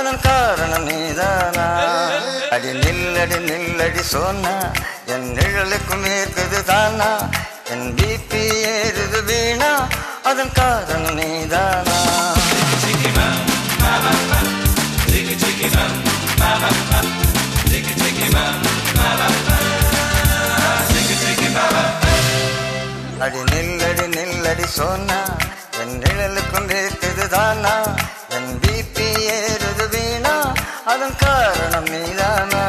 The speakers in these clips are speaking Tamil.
அதன் காரணம் நீதானா அடி நில்லடி நில்லடி சொன்னா என் நிழலுக்கும் ஏற்குது தானா என் பிபி ஏறுது வீணா அதன் காரணம் நீதானா அடி நில்லடி நில்லடி சொன்னா என் நிழலுக்கும் இருக்குது தானா என் பிபி ஏறுது வீணா அதன் காரணம் நீதானா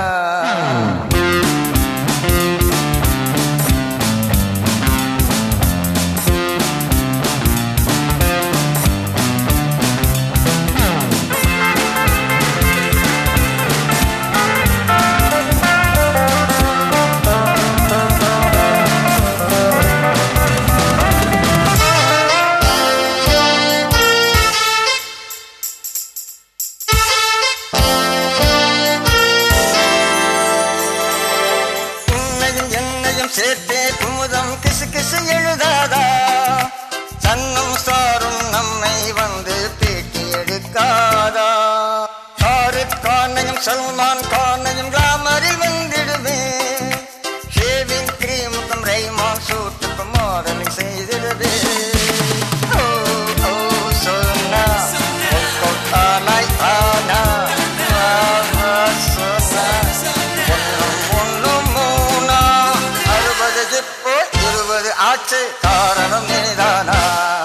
உன்னையும் என்னையும் சேர்த்தே குமுதம் கிசு கிசு எழுதாதா சன்னும் சாரும் நம்மை வந்து பேட்டி எடுக்காதா ஷாருக் கானையும் சல்மான் கானையும் கிளாமரில் வந்திடுவே ஷேவிங் கிரீமுக்கும் ரைமான் சூட்டுக்கும் மாடலிங் செய்திடுவே ஓ ஓ சொன்னா ஒக்கொட் ஆனாய் ஆனா வா, வா, சொன்னா ஒன்னும் ஒன்னும் மூணா அறுபது இப்போ இருபது ஆச்சு காரணம் நீதானா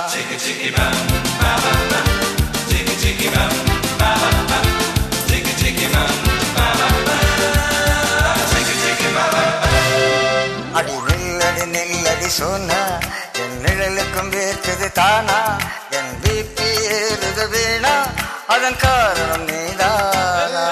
அடி நில்லடி நில்லடி சொன்னா என் நிழலுக்கும் வேர்க்குது தானா என் பிபி ஏறுது வீணா அதன் காரணம் நீதானா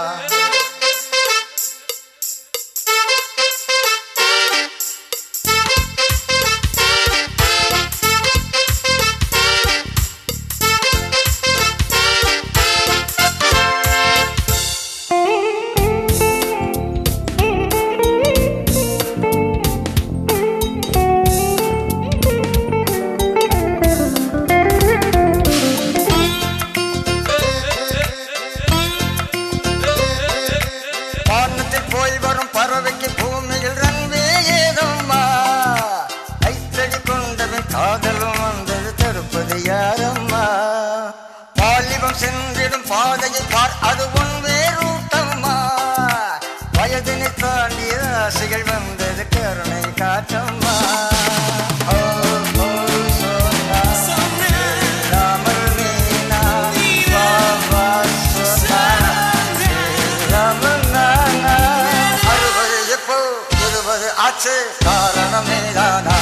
வானத்தில் போய் வரும் பறவைக்கு பூமியில் ரன்வே ஏதம்மா கைத்தடி கொண்டவன் காதலும் வந்தது தடுப்பது யாரம்மா வாலிபம் சென்றிடும் பாதையை பார் அது உன் வேரூட்டம்மா வயதினை தாண்டிய ஆசைகள் வந்தது கருணை காட்டம்மா ஓ, ஓ, சோனா, ராமல் மீனா, வா, வா, சோனா. ரமணானா, அறுபது எப்போ இருபது ஆச்சு காரணமே தானா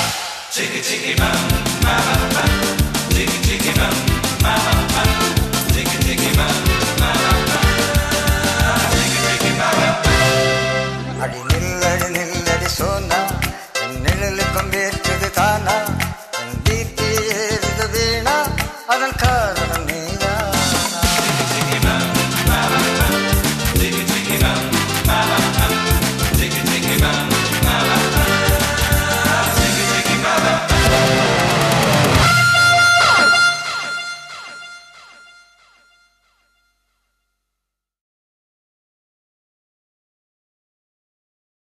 அடி நில்லடி நில்லடி சொன்னா என் நிழலுக்கும் வேர்த்து